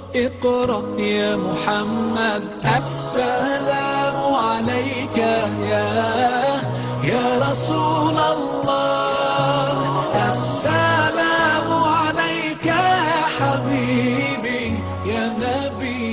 اقرأ يا محمد السلام عليك يا يا رسول الله السلام عليك يا حبيبي يا نبي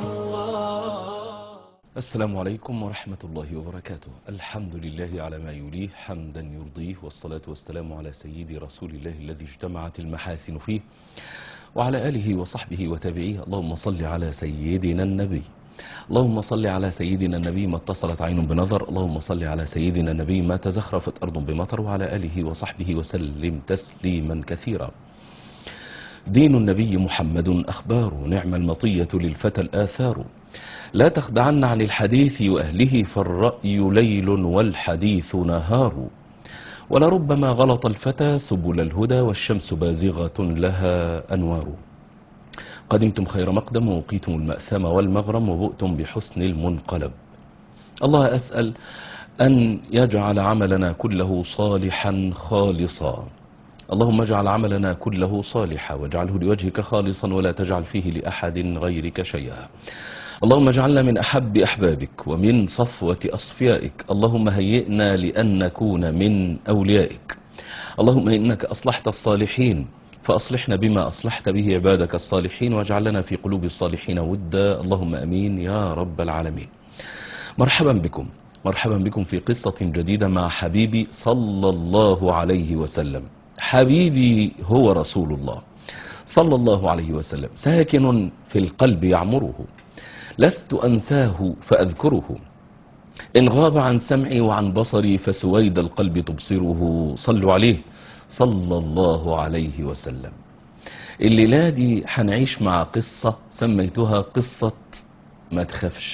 الله السلام عليكم ورحمة الله وبركاته الحمد لله على ما يليه حمدا يرضيه والصلاة والسلام على سيدي رسول الله الذي اجتمعت المحاسن فيه وعلى آله وصحبه وتابعيه اللهم صل على سيدنا النبي اللهم صل على سيدنا النبي ما اتصلت عين بنظر اللهم صل على سيدنا النبي ما تزخرفت أرض بمطر وعلى آله وصحبه وسلم تسليما كثيرا دين النبي محمد أخبار نعم المطية للفتى الآثار لا تخدعن عن الحديث وأهله فالرأي ليل والحديث نهار ولربما غلط الفتى سبل الهدى والشمس بازغة لها أنوار قدمتم خير مقدم ووقيتم المأسام والمغرم وبؤتم بحسن المنقلب الله أسأل أن يجعل عملنا كله صالحا خالصا اللهم اجعل عملنا كله صالحا واجعله لوجهك خالصا ولا تجعل فيه لأحد غيرك شيئا اللهم اجعلنا من أحب أحبابك ومن صفوة أصفيائك اللهم هيئنا لأن نكون من أوليائك اللهم إنك أصلحت الصالحين فأصلحنا بما أصلحت به عبادك الصالحين واجعل لنا في قلوب الصالحين ودا اللهم أمين يا رب العالمين مرحبا بكم مرحبا بكم في قصة جديدة مع حبيبي صلى الله عليه وسلم حبيبي هو رسول الله صلى الله عليه وسلم ساكن في القلب يعمره لست أنساه فأذكره إن غاب عن سمعي وعن بصري فسويد القلب تبصره صلوا عليه صلى الله عليه وسلم الليلة دي هنعيش مع قصة سميتها قصة ما تخافش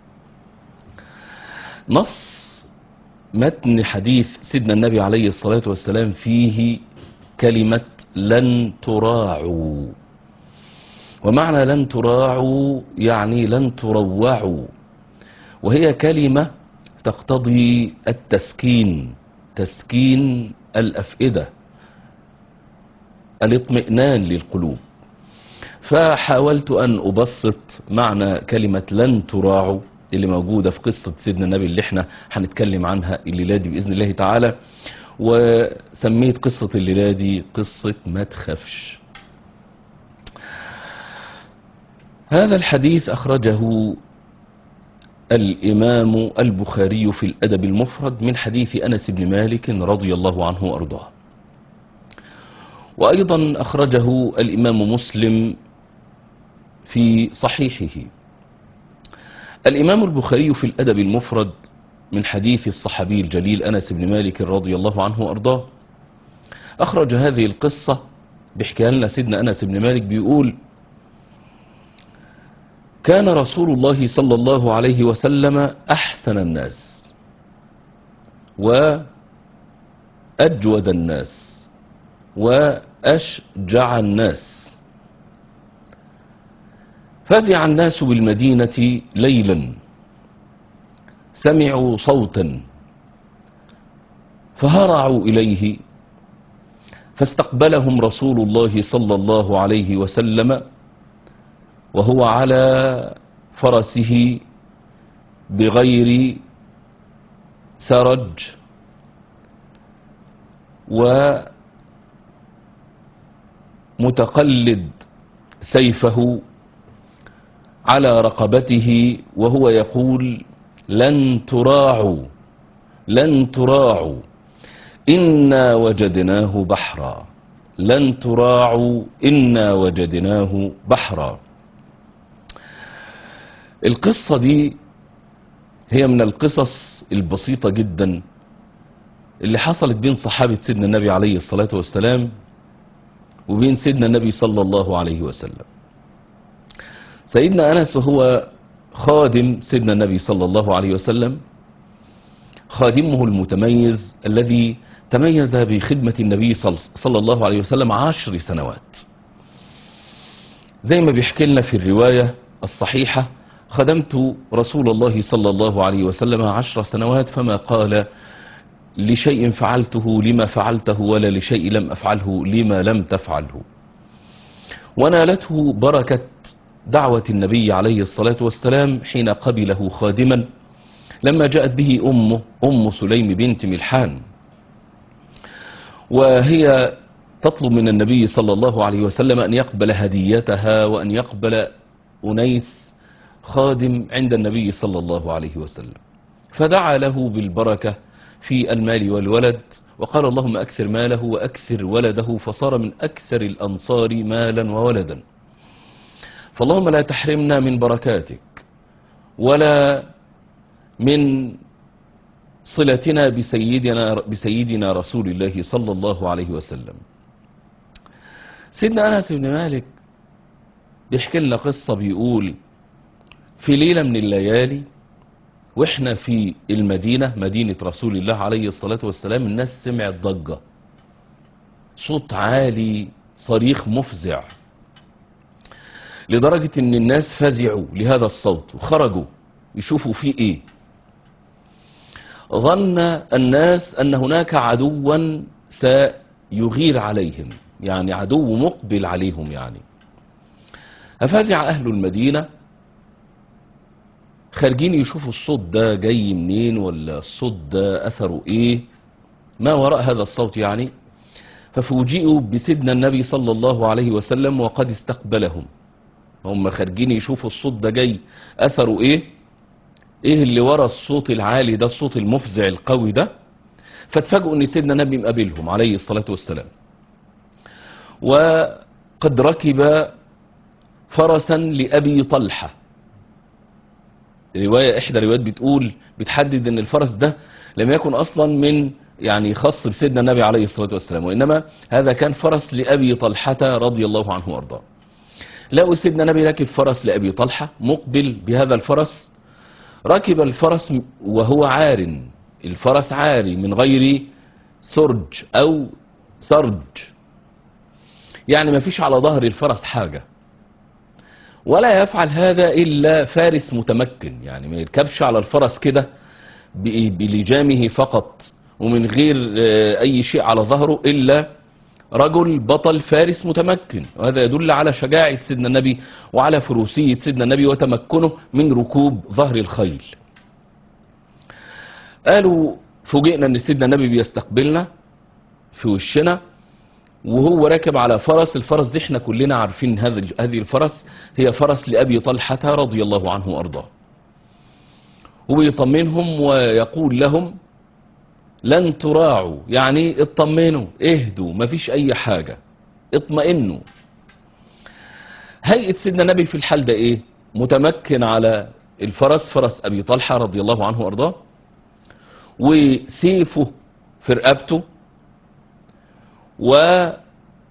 نص متن حديث سيدنا النبي عليه الصلاة والسلام فيه كلمة لن تراعوا ومعنى لن تراعوا يعني لن تروعوا وهي كلمة تقتضي التسكين تسكين الأفئدة الاطمئنان للقلوب فحاولت أن أبسط معنى كلمة لن تراعوا اللي موجودة في قصة سيدنا النبي اللي احنا هنتكلم عنها الليلة دي بإذن الله تعالى وسميت قصة الليلة دي قصة ما تخافش هذا الحديث أخرجه الإمام البخاري في الأدب المفرد من حديث أنس بن مالك رضي الله عنه وأرضاه وأيضا أخرجه الإمام مسلم في صحيحه الإمام البخاري في الأدب المفرد من حديث الصحابي الجليل أنس بن مالك رضي الله عنه وأرضاه أخرج هذه القصة بحكي لنا سيدنا أنس بن مالك بيقول كان رسول الله صلى الله عليه وسلم أحسن الناس وأجود الناس وأشجع الناس فزع الناس بالمدينة ليلا سمعوا صوتا فهرعوا إليه فاستقبلهم رسول الله صلى الله عليه وسلم وهو على فرسه بغير سرج ومتقلد سيفه على رقبته وهو يقول لن تراعوا لن تراعوا إنا وجدناه بحرا لن تراعوا إنا وجدناه بحرا القصة دي هي من القصص البسيطة جدا اللي حصلت بين صحابة سيدنا النبي عليه الصلاة والسلام وبين سيدنا النبي صلى الله عليه وسلم سيدنا أنس وهو خادم سيدنا النبي صلى الله عليه وسلم خادمه المتميز الذي تميز بخدمة النبي صلى الله عليه وسلم عشر سنوات زي ما بيحكي لنا في الرواية الصحيحة خدمت رسول الله صلى الله عليه وسلم عشر سنوات فما قال لشيء فعلته لما فعلته ولا لشيء لم أفعله لما لم تفعله ونالته بركة دعوة النبي عليه الصلاة والسلام حين قبله خادما لما جاءت به أمه أم سليم بنت ملحان وهي تطلب من النبي صلى الله عليه وسلم أن يقبل هديتها وأن يقبل أنيس خادم عند النبي صلى الله عليه وسلم فدعا له بالبركة في المال والولد وقال اللهم أكثر ماله وأكثر ولده فصار من أكثر الأنصار مالا وولدا فاللهم لا تحرمنا من بركاتك ولا من صلتنا بسيدنا, بسيدنا رسول الله صلى الله عليه وسلم سيدنا أنس بن مالك بيحكي لنا قصة بيقول في ليلة من الليالي واحنا في المدينة مدينة رسول الله عليه الصلاة والسلام الناس سمعت ضجة صوت عالي صريخ مفزع لدرجة ان الناس فزعوا لهذا الصوت وخرجوا يشوفوا فيه ايه ظن الناس ان هناك عدوا سيغير عليهم يعني عدو مقبل عليهم يعني ففزع اهل المدينة خارجين يشوفوا الصوت ده جاي منين ولا الصوت ده اثره ايه ما وراء هذا الصوت يعني ففوجئوا بسيدنا النبي صلى الله عليه وسلم وقد استقبلهم هم خارجين يشوفوا الصوت ده جاي اثره ايه ايه اللي ورا الصوت العالي ده الصوت المفزع القوي ده فاتفاجئوا ان سيدنا النبي مقابلهم عليه الصلاة والسلام وقد ركب فرسا لأبي طلحة رواية احدى روايات بتقول بتحدد ان الفرس ده لم يكن اصلا من يعني خاص بسيدنا النبي عليه الصلاة والسلام وانما هذا كان فرس لأبي طلحة رضي الله عنه وارضاه لقوا سيدنا النبي راكب فرس لأبي طلحة مقبل بهذا الفرس ركب الفرس وهو عار الفرس عاري من غير سرج او سرج يعني ما فيش على ظهر الفرس حاجة ولا يفعل هذا إلا فارس متمكن يعني ما يركبش على الفرس كده بلجامه فقط ومن غير أي شيء على ظهره إلا رجل بطل فارس متمكن وهذا يدل على شجاعة سيدنا النبي وعلى فروسية سيدنا النبي وتمكنه من ركوب ظهر الخيل قالوا فوجئنا ان سيدنا النبي بيستقبلنا في وشنا وهو راكب على فرس الفرس دي احنا كلنا عارفين هذه هذه الفرس هي فرس لأبي طلحة رضي الله عنه وأرضاه وبيطمنهم ويقول لهم لن تراعوا يعني اطمنوا اهدوا مفيش اي حاجة اطمئنوا هيئة سيدنا النبي في الحال ده ايه متمكن على الفرس فرس ابي طلحة رضي الله عنه وارضاه وسيفه في رقبته وقد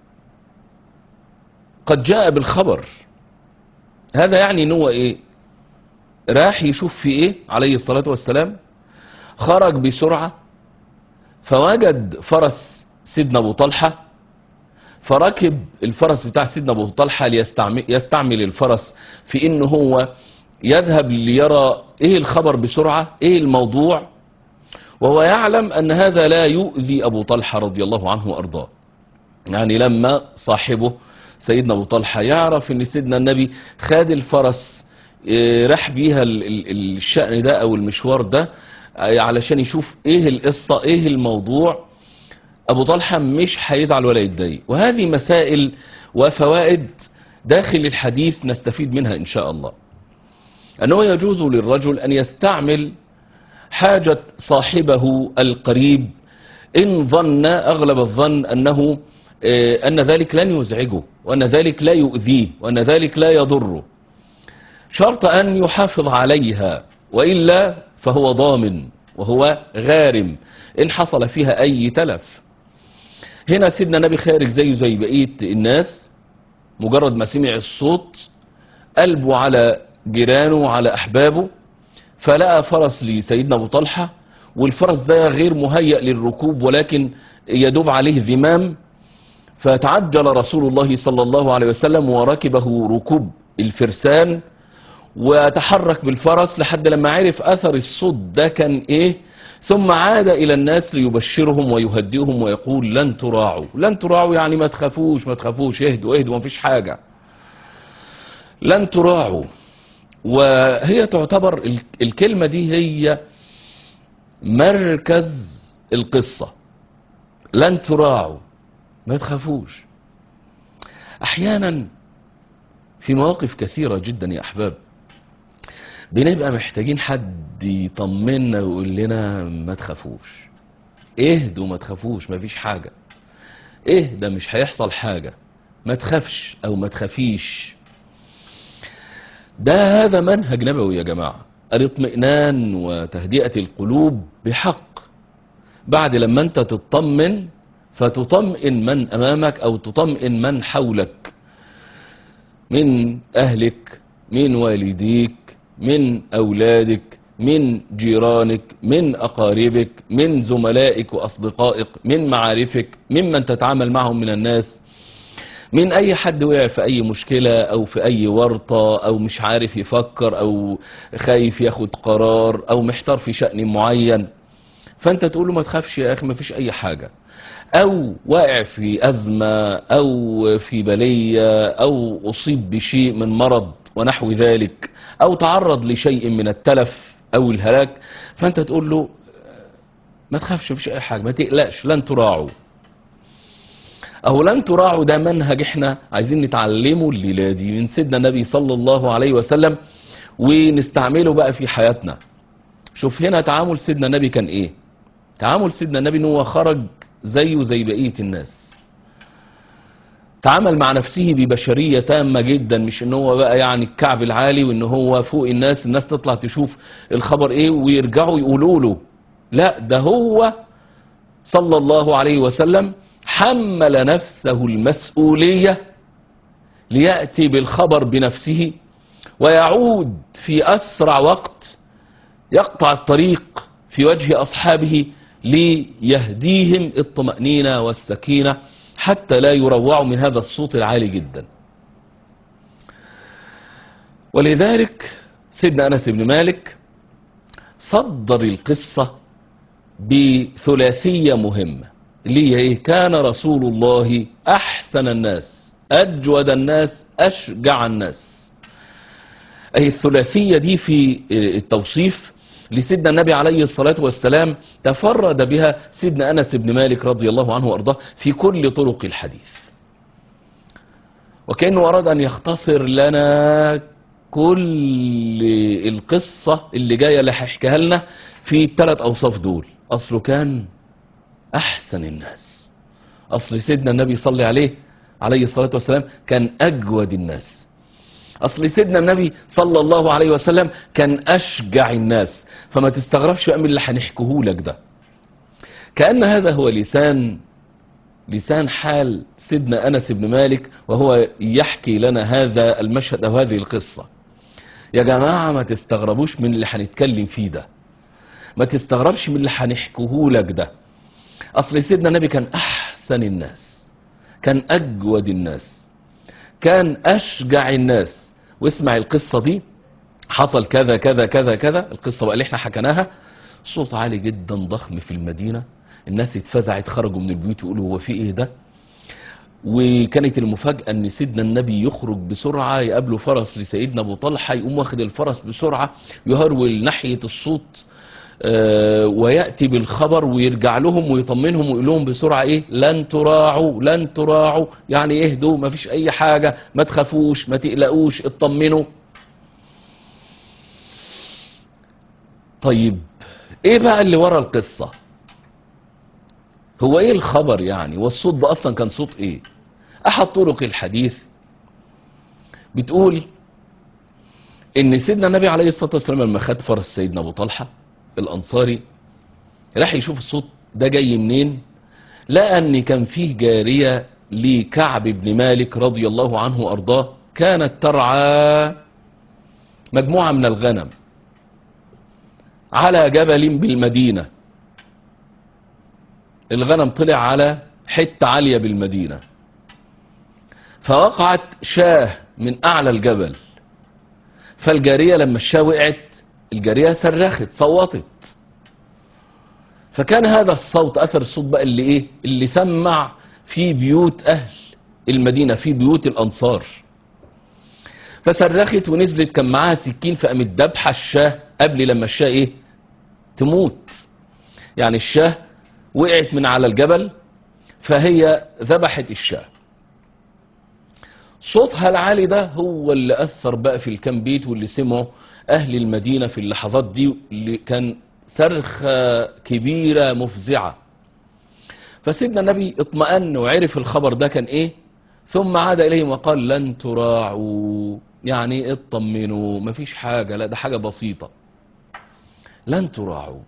جاء بالخبر هذا يعني ان هو ايه راح يشوف في ايه عليه الصلاة والسلام خرج بسرعة فوجد فرس سيدنا ابو طلحة فركب الفرس بتاع سيدنا ابو طلحة ليستعمل يستعمل الفرس في ان هو يذهب ليرى ايه الخبر بسرعة ايه الموضوع وهو يعلم ان هذا لا يؤذي ابو طلحة رضي الله عنه وارضاه يعني لما صاحبه سيدنا ابو طلحة يعرف ان سيدنا النبي خد الفرس راح بيها الشأن ده او المشوار ده علشان يشوف ايه القصة ايه الموضوع ابو طلحة مش هيزعل ولا يتضايق وهذه مسائل وفوائد داخل الحديث نستفيد منها ان شاء الله انه يجوز للرجل ان يستعمل حاجة صاحبه القريب ان ظن اغلب الظن انه ان ذلك لن يزعجه وان ذلك لا يؤذيه وان ذلك لا يضره شرط ان يحافظ عليها وإلا فهو ضامن وهو غارم إن حصل فيها أي تلف هنا سيدنا النبي خارج زيه زي بقية الناس مجرد ما سمع الصوت قلبه على جيرانه وعلى أحبابه فلقى فرس لسيدنا أبو طلحة والفرس ده غير مهيأ للركوب ولكن يدوب عليه ذمام فتعجل رسول الله صلى الله عليه وسلم وركبه ركوب الفرسان وتحرك بالفرس لحد لما عرف اثر الصوت ده كان ايه ثم عاد الى الناس ليبشرهم ويهدئهم ويقول لن تراعوا لن تراعوا يعني ما تخافوش ما تخافوش اهدوا اهدوا ما فيش حاجة لن تراعوا وهي تعتبر ال- الكلمة دي هي مركز القصة لن تراعوا ما تخافوش احيانا في مواقف كثيرة جدا يا احباب بنبقى محتاجين حد يطمنا ويقول لنا ما تخافوش اهدوا ما تخافوش ما فيش حاجة اهدى مش هيحصل حاجة ما تخافش او ما تخافيش ده هذا منهج نبوي يا جماعة الاطمئنان وتهدئة القلوب بحق بعد لما انت تطمن فتطمئن من امامك او تطمئن من حولك من اهلك من والديك من اولادك من جيرانك من اقاربك من زملائك واصدقائك من معارفك ممن تتعامل معهم من الناس من اي حد وقع في اي مشكلة او في اي ورطة او مش عارف يفكر او خايف ياخد قرار او محتار في شأن معين فانت تقول له ما تخافش يا اخي ما فيش اي حاجة او واقع في ازمة او في بلية او اصيب بشيء من مرض ونحو ذلك او تعرض لشيء من التلف او الهلاك فانت تقول له ما تخافش مفيش اي حاجة ما تقلقش لن تراعوا أو لن تراعوا ده منهج احنا عايزين نتعلمه الليلة دي من سيدنا النبي صلى الله عليه وسلم ونستعمله بقى في حياتنا شوف هنا تعامل سيدنا النبي كان ايه تعامل سيدنا النبي ان هو خرج زيه زي بقية الناس تعامل مع نفسه ببشرية تامة جدا مش ان هو بقى يعني الكعب العالي وان هو فوق الناس الناس تطلع تشوف الخبر ايه ويرجعوا يقولوا له لا ده هو صلى الله عليه وسلم حمل نفسه المسؤولية ليأتي بالخبر بنفسه ويعود في أسرع وقت يقطع الطريق في وجه أصحابه ليهديهم الطمأنينة والسكينة حتى لا يروعوا من هذا الصوت العالي جدا ولذلك سيدنا أنس بن مالك صدر القصة بثلاثية مهمة اللي هي ايه كان رسول الله احسن الناس اجود الناس اشجع الناس اي الثلاثية دي في التوصيف لسيدنا النبي عليه الصلاة والسلام تفرد بها سيدنا أنس بن مالك رضي الله عنه وأرضاه في كل طرق الحديث وكأنه أراد أن يختصر لنا كل القصة اللي جاية اللي هيحكيها لنا في الثلاث أوصاف دول أصله كان أحسن الناس أصل سيدنا النبي صلى عليه عليه الصلاة والسلام كان أجود الناس أصل سيدنا النبي صلى الله عليه وسلم كان أشجع الناس فما تستغربش بقى من اللي هنحكيه لك ده كأن هذا هو لسان لسان حال سيدنا أنس بن مالك وهو يحكي لنا هذا المشهد أو هذه القصة يا جماعة ما تستغربوش من اللي هنتكلم فيه ده ما تستغربش من اللي هنحكيه لك ده اصل سيدنا النبي كان احسن الناس كان اجود الناس كان اشجع الناس واسمع القصة دي حصل كذا كذا كذا كذا القصة بقى اللي احنا حكناها صوت عالي جدا ضخم في المدينة الناس اتفزعت خرجوا من البيوت يقولوا هو في ايه ده وكانت المفاجأة ان سيدنا النبي يخرج بسرعة يقابله فرس لسيدنا ابو طلحة يقوم واخد الفرس بسرعة يهرول ناحية الصوت آه، ويأتي بالخبر ويرجع لهم ويطمنهم ويقول لهم بسرعة ايه لن تراعوا لن تراعوا يعني اهدوا ما فيش اي حاجة ما تخافوش ما تقلقوش اطمنوا طيب ايه بقى اللي ورا القصة هو ايه الخبر يعني والصوت ده اصلا كان صوت ايه احد طرق الحديث بتقول ان سيدنا النبي عليه الصلاة والسلام لما خد فرس سيدنا ابو طلحة الانصاري راح يشوف الصوت ده جاي منين لقى ان كان فيه جارية لكعب بن مالك رضي الله عنه وارضاه كانت ترعى مجموعة من الغنم على جبل بالمدينة الغنم طلع على حتة عالية بالمدينة فوقعت شاه من اعلى الجبل فالجارية لما الشاه وقعت الجارية صرخت صوتت فكان هذا الصوت اثر الصوت بقى اللي ايه اللي سمع في بيوت اهل المدينة في بيوت الانصار فصرخت ونزلت كان معاها سكين فقامت دبحه الشاه قبل لما الشاه ايه تموت يعني الشاه وقعت من على الجبل فهي ذبحت الشاه صوتها العالي ده هو اللي أثر بقى في الكام بيت واللي سمعه أهل المدينة في اللحظات دي اللي كان صرخة كبيرة مفزعة فسيدنا النبي اطمأن وعرف الخبر ده كان ايه ثم عاد إليهم وقال لن تراعوا يعني اطمنوا مفيش حاجة لا ده حاجة بسيطة لن تراعوا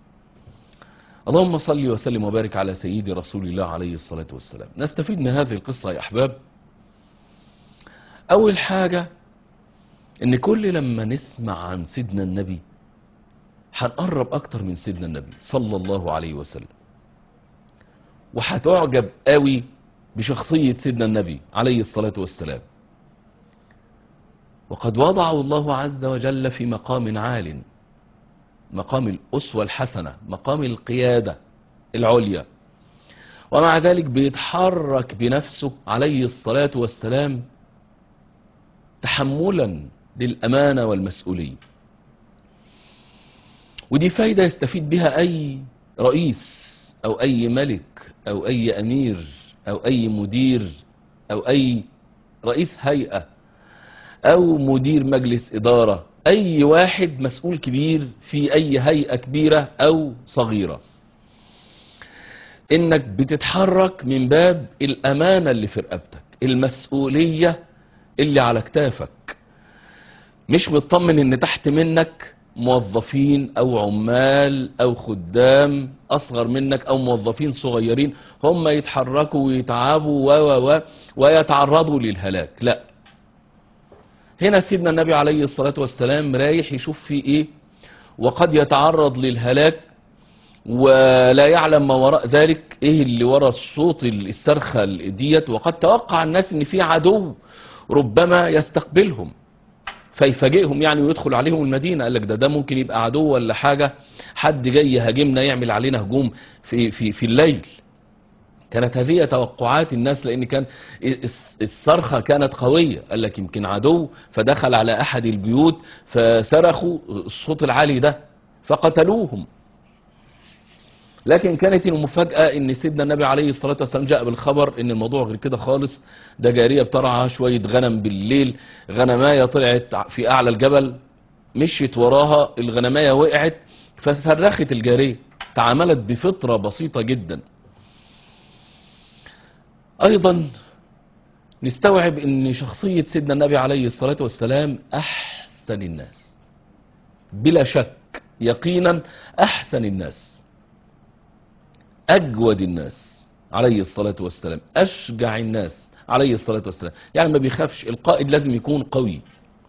اللهم صل وسلم وبارك على سيدي رسول الله عليه الصلاة والسلام نستفيد من هذه القصة يا أحباب أول حاجة إن كل لما نسمع عن سيدنا النبي هنقرب أكتر من سيدنا النبي صلى الله عليه وسلم وهتعجب قوي بشخصية سيدنا النبي عليه الصلاة والسلام وقد وضعه الله عز وجل في مقام عال مقام الأسوة الحسنة مقام القيادة العليا ومع ذلك بيتحرك بنفسه عليه الصلاة والسلام تحملا للأمانة والمسؤولية ودي فايدة يستفيد بها أي رئيس أو أي ملك أو أي أمير أو أي مدير أو أي رئيس هيئة أو مدير مجلس إدارة أي واحد مسؤول كبير في أي هيئة كبيرة أو صغيرة إنك بتتحرك من باب الأمانة اللي في رقبتك المسؤولية اللي على كتافك مش مطمن ان تحت منك موظفين او عمال او خدام اصغر منك او موظفين صغيرين هم يتحركوا ويتعبوا و و و ويتعرضوا للهلاك لا هنا سيدنا النبي عليه الصلاة والسلام رايح يشوف في ايه وقد يتعرض للهلاك ولا يعلم ما وراء ذلك ايه اللي وراء الصوت الصرخة ديت وقد توقع الناس ان في عدو ربما يستقبلهم فيفاجئهم يعني ويدخل عليهم المدينة قال لك ده ده ممكن يبقى عدو ولا حاجة حد جاي يهاجمنا يعمل علينا هجوم في في في الليل كانت هذه توقعات الناس لان كان الصرخة كانت قوية قال لك يمكن عدو فدخل على احد البيوت فصرخوا الصوت العالي ده فقتلوهم لكن كانت المفاجأة ان سيدنا النبي عليه الصلاة والسلام جاء بالخبر ان الموضوع غير كده خالص ده جارية بترعى شوية غنم بالليل غنماية طلعت في اعلى الجبل مشيت وراها الغنماية وقعت فصرخت الجارية تعاملت بفطرة بسيطة جدا ايضا نستوعب ان شخصية سيدنا النبي عليه الصلاة والسلام احسن الناس بلا شك يقينا احسن الناس أجود الناس عليه الصلاة والسلام أشجع الناس عليه الصلاة والسلام يعني ما بيخافش القائد لازم يكون قوي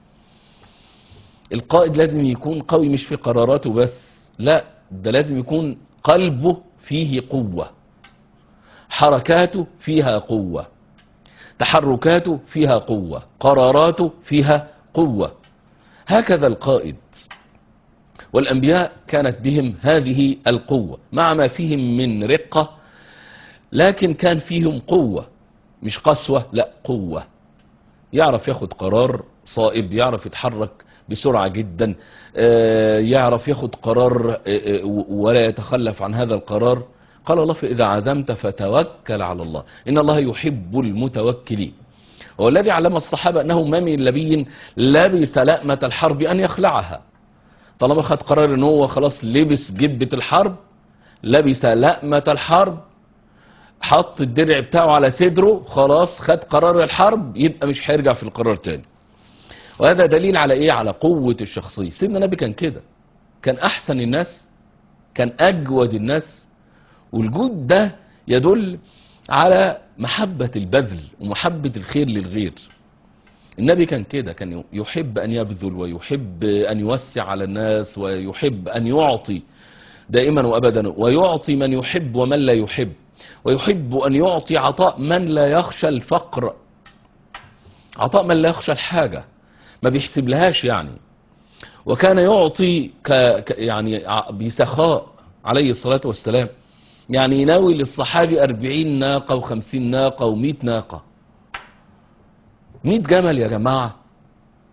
القائد لازم يكون قوي مش في قراراته بس لا ده لازم يكون قلبه فيه قوة حركاته فيها قوة تحركاته فيها قوة قراراته فيها قوة هكذا القائد والأنبياء كانت بهم هذه القوة مع ما فيهم من رقة لكن كان فيهم قوة مش قسوة لا قوة يعرف ياخد قرار صائب يعرف يتحرك بسرعة جدا يعرف ياخد قرار ولا يتخلف عن هذا القرار قال الله فإذا عزمت فتوكل على الله إن الله يحب المتوكلين والذي علم الصحابة أنه ما من نبي لبس لأمة الحرب أن يخلعها طالما خد قرار ان هو خلاص لبس جبة الحرب لبس لأمة الحرب حط الدرع بتاعه على صدره خلاص خد قرار الحرب يبقى مش هيرجع في القرار تاني وهذا دليل على ايه على قوة الشخصية سيدنا النبي كان كده كان احسن الناس كان اجود الناس والجود ده يدل على محبة البذل ومحبة الخير للغير النبي كان كده كان يحب أن يبذل ويحب أن يوسع على الناس ويحب أن يعطي دائما وأبدا ويعطي من يحب ومن لا يحب ويحب أن يعطي عطاء من لا يخشى الفقر عطاء من لا يخشى الحاجة ما بيحسب لهاش يعني وكان يعطي ك ك يعني بسخاء عليه الصلاة والسلام يعني يناوي للصحابي أربعين ناقة وخمسين ناقة ومئة ناقة 100 جمل يا جماعة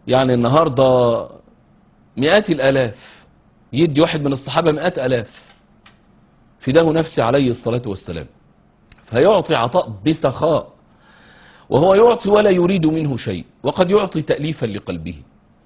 يعني النهاردة مئات الآلاف يدي واحد من الصحابة مئات آلاف فداه نفسي عليه الصلاة والسلام فيعطي عطاء بسخاء وهو يعطي ولا يريد منه شيء وقد يعطي تأليفا لقلبه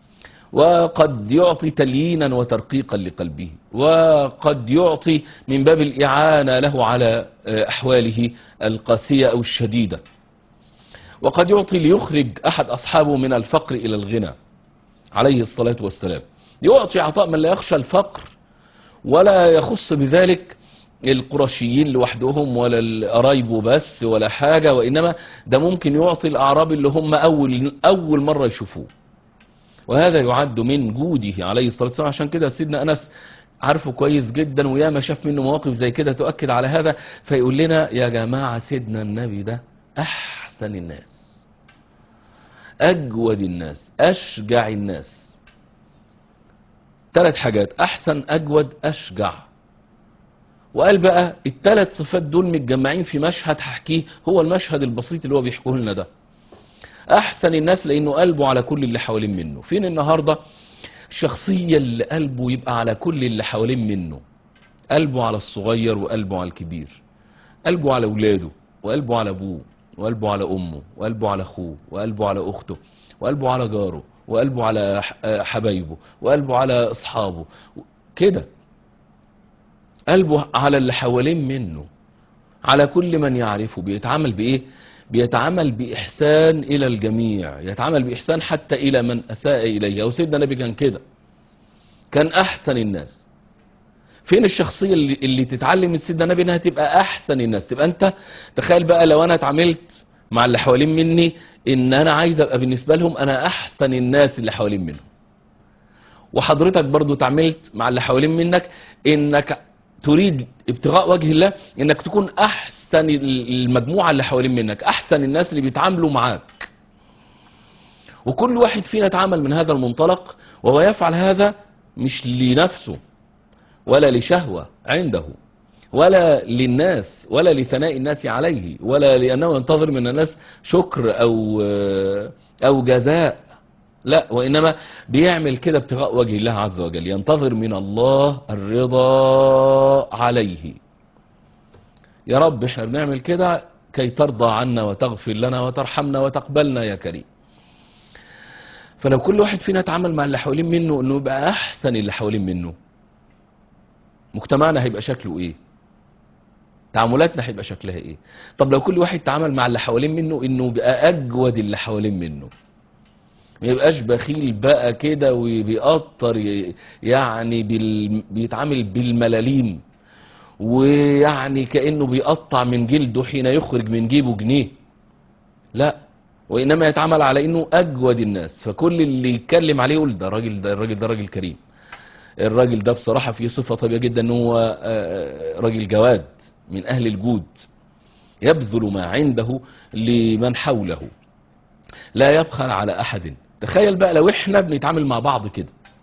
وقد يعطي تليينا وترقيقا لقلبه وقد يعطي من باب الإعانة له على أحواله القاسية أو الشديدة وقد يعطي ليخرج أحد أصحابه من الفقر إلى الغنى عليه الصلاة والسلام يعطي عطاء من لا يخشى الفقر ولا يخص بذلك القرشيين لوحدهم ولا القرايب بس ولا حاجة وإنما ده ممكن يعطي الأعراب اللي هم أول, أول مرة يشوفوه وهذا يعد من جوده عليه الصلاة والسلام عشان كده سيدنا أنس عارفه كويس جدا وياما شاف منه مواقف زي كده تؤكد على هذا فيقول لنا يا جماعة سيدنا النبي ده أحسن الناس أجود الناس أشجع الناس ثلاث حاجات أحسن أجود أشجع وقال بقى الثلاث صفات دول متجمعين في مشهد هحكيه هو المشهد البسيط اللي هو بيحكوه لنا ده احسن الناس لانه قلبه على كل اللي حوالين منه فين النهارده الشخصيه اللي قلبه يبقى على كل اللي حوالين منه قلبه على الصغير وقلبه على الكبير قلبه على اولاده وقلبه على ابوه وقلبه على امه وقلبه على اخوه وقلبه على اخته وقلبه على جاره وقلبه على حبايبه وقلبه على اصحابه كده قلبه على اللي حوالين منه على كل من يعرفه بيتعامل بايه بيتعامل بإحسان إلى الجميع يتعامل بإحسان حتى إلى من أساء إليه وسيدنا النبي كان كده كان أحسن الناس فين الشخصية اللي, اللي تتعلم من سيدنا النبي انها تبقى أحسن الناس تبقى أنت تخيل بقى لو أنا اتعاملت مع اللي حوالين مني إن أنا عايز أبقى بالنسبة لهم أنا أحسن الناس اللي حوالين منهم وحضرتك برضو تعملت مع اللي حوالين منك إنك تريد ابتغاء وجه الله إنك تكون أحسن احسن المجموعة اللي حوالين منك احسن الناس اللي بيتعاملوا معاك وكل واحد فينا اتعامل من هذا المنطلق وهو يفعل هذا مش لنفسه ولا لشهوة عنده ولا للناس ولا لثناء الناس عليه ولا لأنه ينتظر من الناس شكر أو, أو جزاء لا وإنما بيعمل كده ابتغاء وجه الله عز وجل ينتظر من الله الرضا عليه يا رب احنا بنعمل كده كي ترضى عنا وتغفر لنا وترحمنا وتقبلنا يا كريم فلو كل واحد فينا اتعامل مع اللي حوالين منه انه يبقى احسن اللي حوالين منه مجتمعنا هيبقى شكله ايه تعاملاتنا هيبقى شكلها ايه طب لو كل واحد تعامل مع اللي حوالين منه انه يبقى اجود اللي حوالين منه ما يبقاش بخيل بقى كده وبيقطر يعني بال... بيتعامل بالملاليم ويعني كأنه بيقطع من جلده حين يخرج من جيبه جنيه لا وإنما يتعامل على إنه أجود الناس فكل اللي يتكلم عليه يقول ده راجل ده الراجل ده راجل كريم الراجل ده بصراحة فيه صفة طيبة جدا إن هو راجل جواد من أهل الجود يبذل ما عنده لمن حوله لا يبخل على أحد تخيل بقى لو إحنا بنتعامل مع بعض كده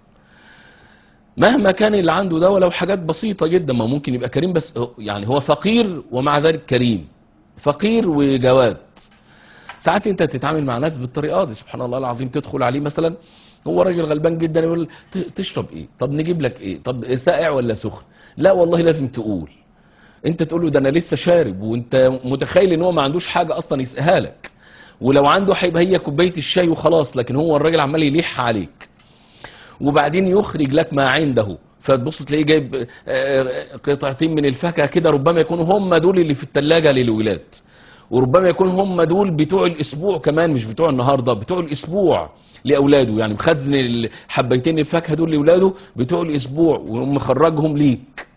مهما كان اللي عنده ده ولو حاجات بسيطة جدا ما ممكن يبقى كريم بس يعني هو فقير ومع ذلك كريم فقير وجواد ساعات انت تتعامل مع ناس بالطريقة دي سبحان الله العظيم تدخل عليه مثلا هو راجل غلبان جدا يقول تشرب ايه طب نجيب لك ايه طب ساقع ولا سخن لا والله لازم تقول انت تقول له ده انا لسه شارب وانت متخيل ان هو ما عندوش حاجة اصلا يسقيها لك ولو عنده هيبقى هي كوبايه الشاي وخلاص لكن هو الراجل عمال يلح عليك وبعدين يخرج لك ما عنده فتبص تلاقيه جايب قطعتين من الفاكهه كده ربما يكونوا هم دول اللي في الثلاجه للولاد وربما يكون هم دول بتوع الاسبوع كمان مش بتوع النهارده بتوع الاسبوع لاولاده يعني مخزن حبيتين الفاكهه دول لاولاده بتوع الاسبوع ومخرجهم ليك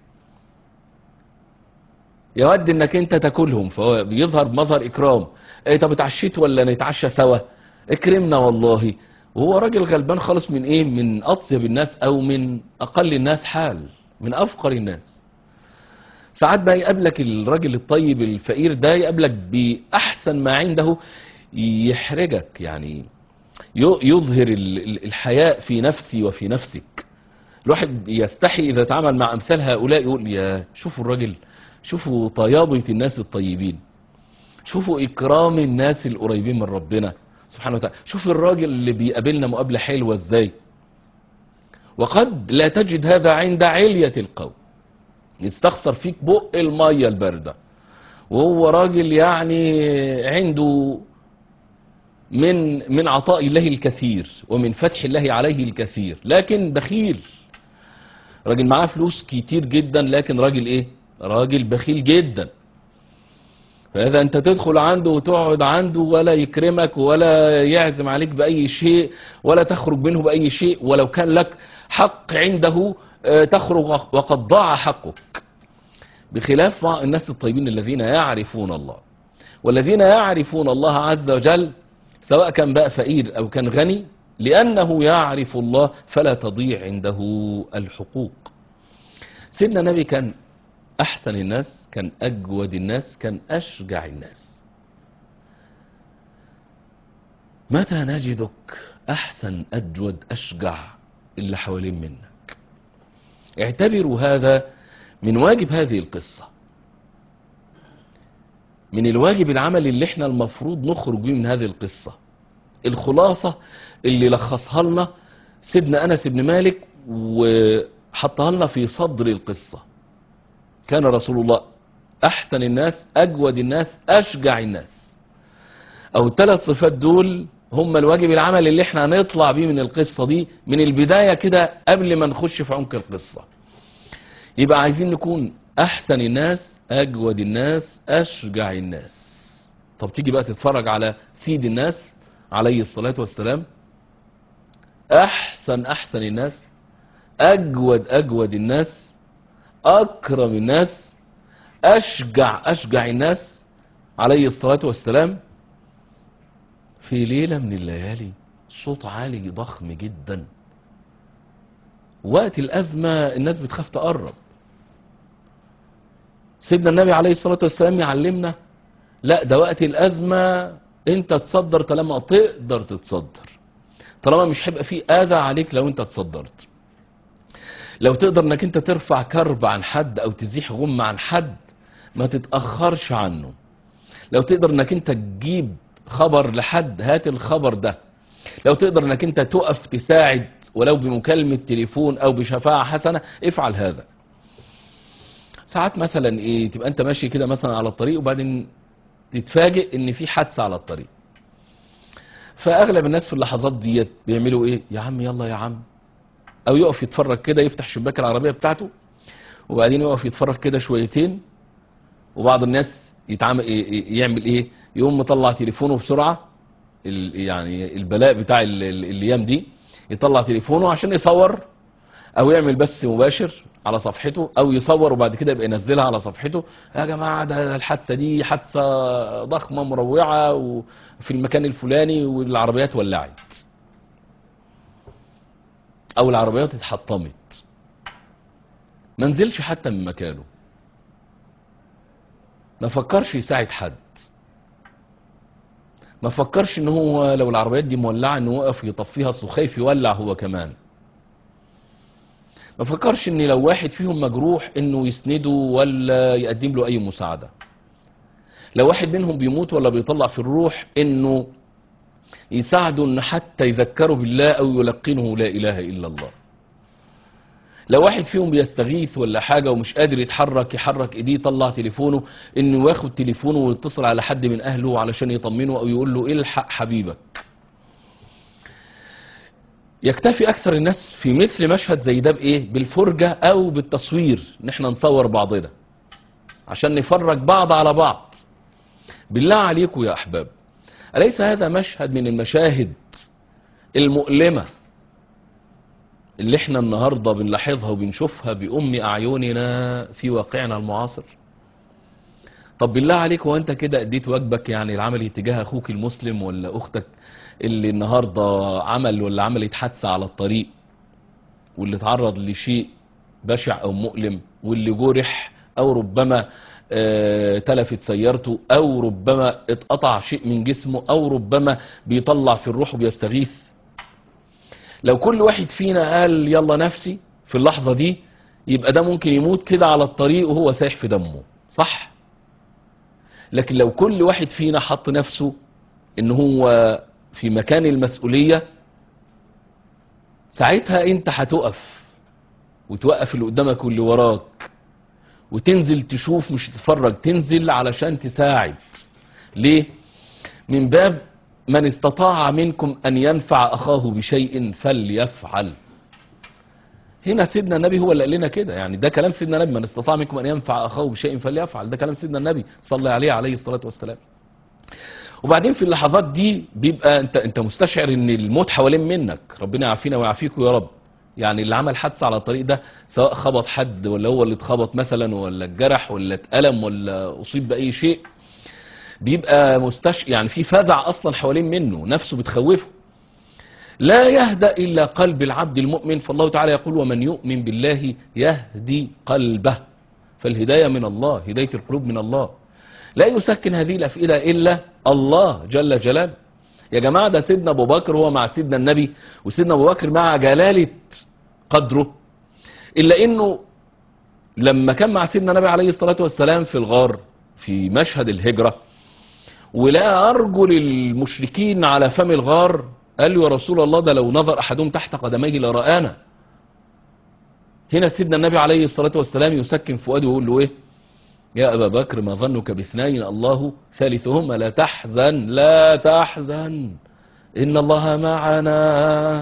يود انك انت تاكلهم فهو بيظهر بمظهر اكرام ايه طب اتعشيت ولا نتعشى سوا اكرمنا والله وهو راجل غلبان خالص من ايه من اطيب الناس او من اقل الناس حال من افقر الناس ساعات بقى يقابلك الراجل الطيب الفقير ده يقابلك باحسن ما عنده يحرجك يعني يظهر الحياء في نفسي وفي نفسك الواحد يستحي اذا تعامل مع امثال هؤلاء يقول يا شوفوا الراجل شوفوا طيابة الناس الطيبين شوفوا اكرام الناس القريبين من ربنا سبحانه وتعالى شوف الراجل اللي بيقابلنا مقابلة حلوة ازاي وقد لا تجد هذا عند علية القوم يستخسر فيك بق المية الباردة وهو راجل يعني عنده من من عطاء الله الكثير ومن فتح الله عليه الكثير لكن بخيل راجل معاه فلوس كتير جدا لكن راجل ايه راجل بخيل جدا فإذا أنت تدخل عنده وتقعد عنده ولا يكرمك ولا يعزم عليك بأي شيء ولا تخرج منه بأي شيء ولو كان لك حق عنده آه، تخرج وقد ضاع حقك بخلاف مع الناس الطيبين الذين يعرفون الله والذين يعرفون الله عز وجل سواء كان بقى فقير أو كان غني لأنه يعرف الله فلا تضيع عنده الحقوق سيدنا النبي كان أحسن الناس كان أجود الناس كان أشجع الناس متى نجدك أحسن أجود أشجع اللي حوالين منك اعتبروا هذا من واجب هذه القصة من الواجب العملي اللي احنا المفروض نخرج بيه من هذه القصة الخلاصة اللي لخصها لنا سيدنا أنس بن مالك وحطها لنا في صدر القصة كان رسول الله أحسن الناس أجود الناس أشجع الناس أو الثلاث صفات دول هم الواجب العمل اللي احنا هنطلع بيه من القصة دي من البداية كده قبل ما نخش في عمق القصة يبقى عايزين نكون أحسن الناس أجود الناس أشجع الناس طب تيجي بقى تتفرج على سيد الناس عليه الصلاة والسلام أحسن أحسن الناس أجود أجود الناس أكرم الناس أشجع أشجع الناس عليه الصلاة والسلام في ليلة من الليالي صوت عالي ضخم جدا وقت الأزمة الناس بتخاف تقرب سيدنا النبي عليه الصلاة والسلام يعلمنا لا ده وقت الأزمة انت تصدر طالما تقدر تتصدر طالما مش هيبقى فيه اذى عليك لو انت تصدرت لو تقدر انك انت ترفع كرب عن حد او تزيح غم عن حد ما تتأخرش عنه لو تقدر انك انت تجيب خبر لحد هات الخبر ده لو تقدر انك انت تقف تساعد ولو بمكالمة تليفون او بشفاعة حسنة افعل هذا ساعات مثلا ايه تبقى انت ماشي كده مثلا على الطريق وبعدين تتفاجئ ان في حادثة على الطريق فاغلب الناس في اللحظات ديت بيعملوا ايه يا عم يلا يا عم او يقف يتفرج كده يفتح شباك العربية بتاعته وبعدين يقف يتفرج كده شويتين وبعض الناس يتعامل يعمل ايه يقوم مطلع تليفونه بسرعة ال- يعني البلاء بتاع ال- ال- الايام دي يطلع تليفونه عشان يصور او يعمل بث مباشر على صفحته او يصور وبعد كده يبقى ينزلها على صفحته يا جماعة ده الحادثة دي حادثة ضخمة مروعة وفي المكان الفلاني والعربيات ولعت او العربيات اتحطمت ما نزلش حتى من مكانه ما فكرش يساعد حد ما فكرش ان هو لو العربيات دي مولعة انه وقف يطفيها اصله خايف يولع هو كمان ما فكرش ان لو واحد فيهم مجروح انه يسنده ولا يقدم له اي مساعدة لو واحد منهم بيموت ولا بيطلع في الروح انه يساعده ان حتى يذكره بالله او يلقنه لا اله الا الله لو واحد فيهم بيستغيث ولا حاجة ومش قادر يتحرك يحرك ايديه يطلع تليفونه انه ياخد تليفونه ويتصل على حد من اهله علشان يطمنه او يقول له الحق حبيبك يكتفي اكثر الناس في مثل مشهد زي ده بايه بالفرجة او بالتصوير ان احنا نصور بعضنا عشان نفرج بعض على بعض بالله عليكم يا احباب أليس هذا مشهد من المشاهد المؤلمة اللي احنا النهاردة بنلاحظها وبنشوفها بأم أعيننا في واقعنا المعاصر طب بالله عليك وانت كده اديت واجبك يعني العملي تجاه اخوك المسلم ولا اختك اللي النهاردة عمل ولا عملت حادثة على الطريق واللي تعرض لشيء بشع او مؤلم واللي جرح او ربما آه، تلفت سيارته او ربما اتقطع شيء من جسمه او ربما بيطلع في الروح وبيستغيث لو كل واحد فينا قال يلا نفسي في اللحظة دي يبقى ده ممكن يموت كده على الطريق وهو سايح في دمه صح لكن لو كل واحد فينا حط نفسه ان هو في مكان المسؤولية ساعتها انت هتقف وتوقف اللي قدامك واللي وراك وتنزل تشوف مش تتفرج تنزل علشان تساعد ليه من باب من استطاع منكم ان ينفع اخاه بشيء فليفعل هنا سيدنا النبي هو اللي قال لنا كده يعني ده كلام سيدنا النبي من استطاع منكم ان ينفع اخاه بشيء فليفعل ده كلام سيدنا النبي صلى عليه عليه الصلاه والسلام وبعدين في اللحظات دي بيبقى انت انت مستشعر ان الموت حوالين منك ربنا يعافينا ويعافيكم يا رب يعني اللي عمل حادثه على الطريق ده سواء خبط حد ولا هو اللي اتخبط مثلا ولا اتجرح ولا اتألم ولا اصيب باي شيء بيبقى مستش يعني في فزع اصلا حوالين منه نفسه بتخوفه لا يهدأ إلا قلب العبد المؤمن فالله تعالى يقول ومن يؤمن بالله يهدي قلبه فالهداية من الله هداية القلوب من الله لا يسكن هذه الأفئدة إلا الله جل جلاله يا جماعة ده سيدنا أبو بكر هو مع سيدنا النبي وسيدنا أبو بكر مع جلالة قدره إلا إنه لما كان مع سيدنا النبي عليه الصلاة والسلام في الغار في مشهد الهجرة ولقى أرجل المشركين على فم الغار قال له يا رسول الله ده لو نظر أحدهم تحت قدميه لرآنا هنا سيدنا النبي عليه الصلاة والسلام يسكن فؤاده ويقول له إيه يا أبا بكر ما ظنك باثنين الله ثالثهما لا تحزن لا تحزن إن الله معنا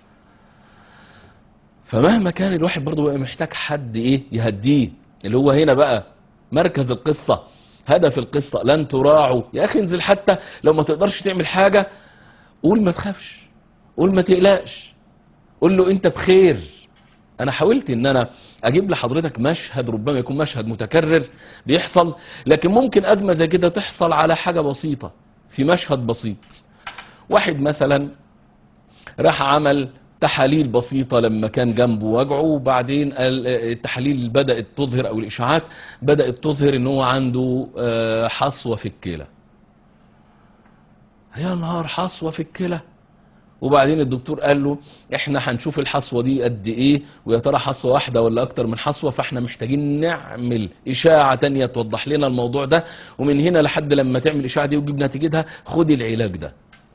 فمهما كان الواحد برضه بقى محتاج حد إيه يهديه اللي هو هنا بقى مركز القصة هدف القصة لن تراعوا يا أخي انزل حتى لو ما تقدرش تعمل حاجة قول ما تخافش قول ما تقلقش قول له انت بخير انا حاولت ان انا اجيب لحضرتك مشهد ربما يكون مشهد متكرر بيحصل لكن ممكن ازمة زي كده تحصل على حاجة بسيطة في مشهد بسيط واحد مثلا راح عمل تحاليل بسيطة لما كان جنبه وجعه وبعدين التحاليل بدأت تظهر او الاشاعات بدأت تظهر ان هو عنده حصوة في الكلى يا نهار حصوة في الكلى وبعدين الدكتور قال له احنا هنشوف الحصوة دي قد ايه ويا ترى حصوة واحدة ولا اكتر من حصوة فاحنا محتاجين نعمل اشاعة تانية توضح لنا الموضوع ده ومن هنا لحد لما تعمل الاشاعة دي وتجيب نتيجتها خد العلاج ده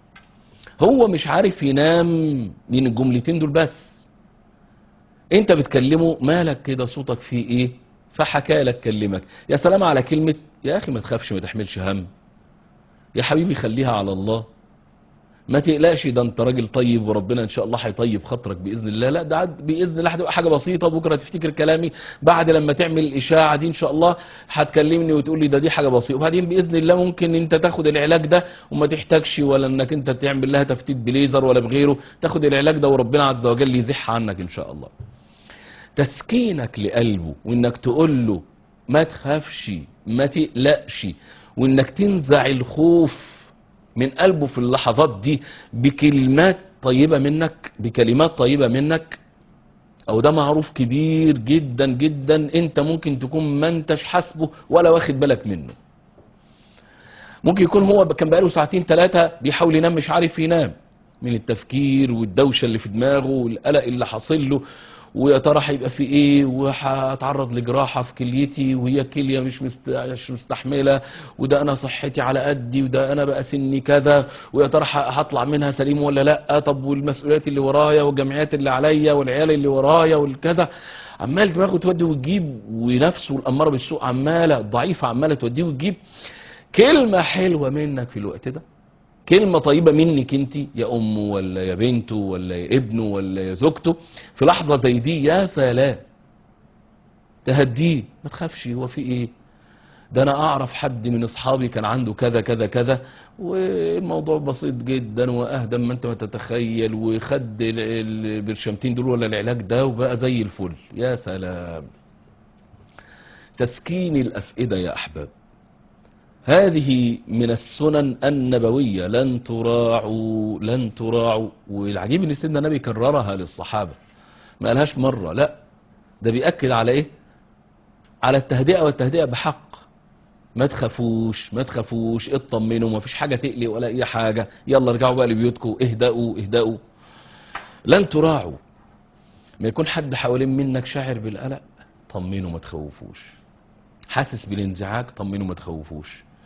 هو مش عارف ينام من الجملتين دول بس انت بتكلمه مالك كده صوتك فيه ايه فحكى لك كلمك يا سلام على كلمة يا اخي ما تخافش ما تحملش هم يا حبيبي خليها على الله ما تقلقش ده انت راجل طيب وربنا ان شاء الله هيطيب خاطرك باذن الله لا ده باذن الله هتبقى حاجه بسيطه بكره تفتكر كلامي بعد لما تعمل الاشاعه دي ان شاء الله هتكلمني وتقول لي ده دي حاجه بسيطه وبعدين باذن الله ممكن انت تاخد العلاج ده وما تحتاجش ولا انك انت تعمل لها تفتيت بليزر ولا بغيره تاخد العلاج ده وربنا عز وجل يزح عنك ان شاء الله تسكينك لقلبه وانك تقول له ما تخافش ما تقلقش وانك تنزع الخوف من قلبه في اللحظات دي بكلمات طيبة منك بكلمات طيبة منك او ده معروف كبير جدا جدا انت ممكن تكون ما انتش حاسبه ولا واخد بالك منه ممكن يكون هو كان بقاله ساعتين ثلاثة بيحاول ينام مش عارف ينام من التفكير والدوشة اللي في دماغه والقلق اللي حاصل له ويا ترى هيبقى في ايه وهتعرض لجراحه في كليتي وهي كليه مش مش مستحمله وده انا صحتي على قدي وده انا بقى سني كذا ويا ترى هطلع منها سليم ولا لا طب والمسؤوليات اللي ورايا والجمعيات اللي عليا والعيال اللي ورايا والكذا عمال دماغه تودي وتجيب ونفسه الاماره بالسوء عماله ضعيفه عماله توديه وتجيب كلمه حلوه منك في الوقت ده كلمة طيبة منك انت يا امه ولا يا بنته ولا يا ابنه ولا يا زوجته في لحظة زي دي يا سلام تهديه ما تخافش هو في ايه ده انا اعرف حد من اصحابي كان عنده كذا كذا كذا والموضوع بسيط جدا واهدى ما انت ما تتخيل وخد البرشامتين دول ولا العلاج ده وبقى زي الفل يا سلام تسكين الافئدة يا احباب هذه من السنن النبوية لن تراعوا لن تراعوا والعجيب ان سيدنا النبي كررها للصحابة ما قالهاش مرة لا ده بيأكد على ايه على التهدئة والتهدئة بحق ما تخافوش ما تخافوش اطمنوا ما فيش حاجة تقلق ولا اي حاجة يلا ارجعوا بقى لبيوتكم اهدأوا اهدأوا لن تراعوا ما يكون حد حوالين منك شاعر بالقلق طمنوا ما تخوفوش حاسس بالانزعاج طمنوا ما تخوفوش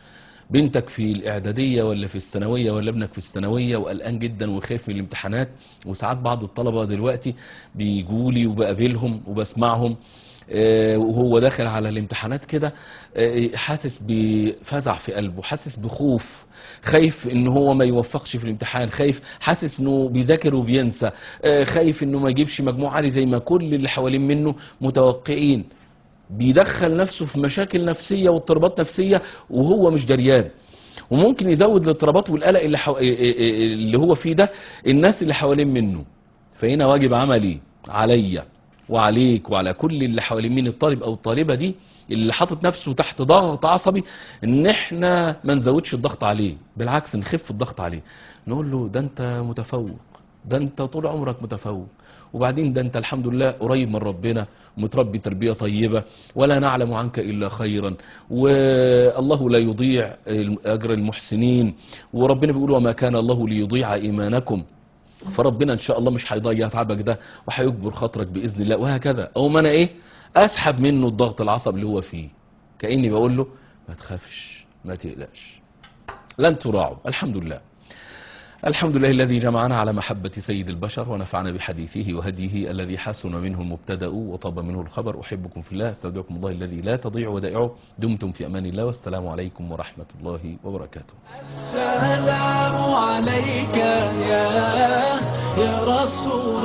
بنتك في الاعداديه ولا في الثانويه ولا ابنك في الثانويه وقلقان جدا وخايف من الامتحانات وساعات بعض الطلبه دلوقتي بيجوا لي وبقابلهم وبسمعهم آه، وهو داخل على الامتحانات كده آه، حاسس بفزع في قلبه حاسس بخوف خايف ان هو ما يوفقش في الامتحان خايف حاسس انه بيذاكر وبينسى آه، خايف انه ما يجيبش مجموع عالي زي ما كل اللي حوالين منه متوقعين بيدخل نفسه في مشاكل نفسية واضطرابات نفسية وهو مش دريان وممكن يزود الاضطرابات والقلق اللي, حو... اللي هو فيه ده الناس اللي حوالين منه فهنا واجب عملي عليا وعليك وعلى كل اللي حوالين من الطالب او الطالبة دي اللي حاطط نفسه تحت ضغط عصبي ان احنا ما نزودش الضغط عليه بالعكس نخف الضغط عليه نقول له ده انت متفوق ده انت طول عمرك متفوق وبعدين ده انت الحمد لله قريب من ربنا متربي تربية طيبة ولا نعلم عنك إلا خيرا والله لا يضيع أجر المحسنين وربنا بيقول وما كان الله ليضيع إيمانكم فربنا ان شاء الله مش هيضيع تعبك ده وهيجبر خاطرك باذن الله وهكذا او ما انا ايه اسحب منه الضغط العصبي اللي هو فيه كاني بقول له ما تخافش ما تقلقش لن تراعوا الحمد لله الحمد لله الذي جمعنا على محبة سيد البشر ونفعنا بحديثه وهديه الذي حسن منه المبتدأ وطاب منه الخبر أحبكم في الله استودعكم الله الذي لا تضيع ودائعه دمتم في أمان الله والسلام عليكم ورحمة الله وبركاته السلام عليك يا يا رسول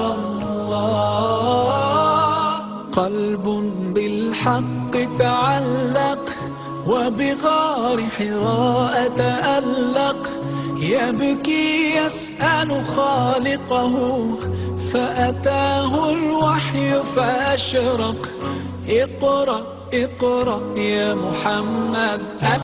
الله قلب بالحق تعلق وبغار حراء تألق يبكي يسأل خالقه فأتاه الوحي فأشرق اقرأ اقرأ يا محمد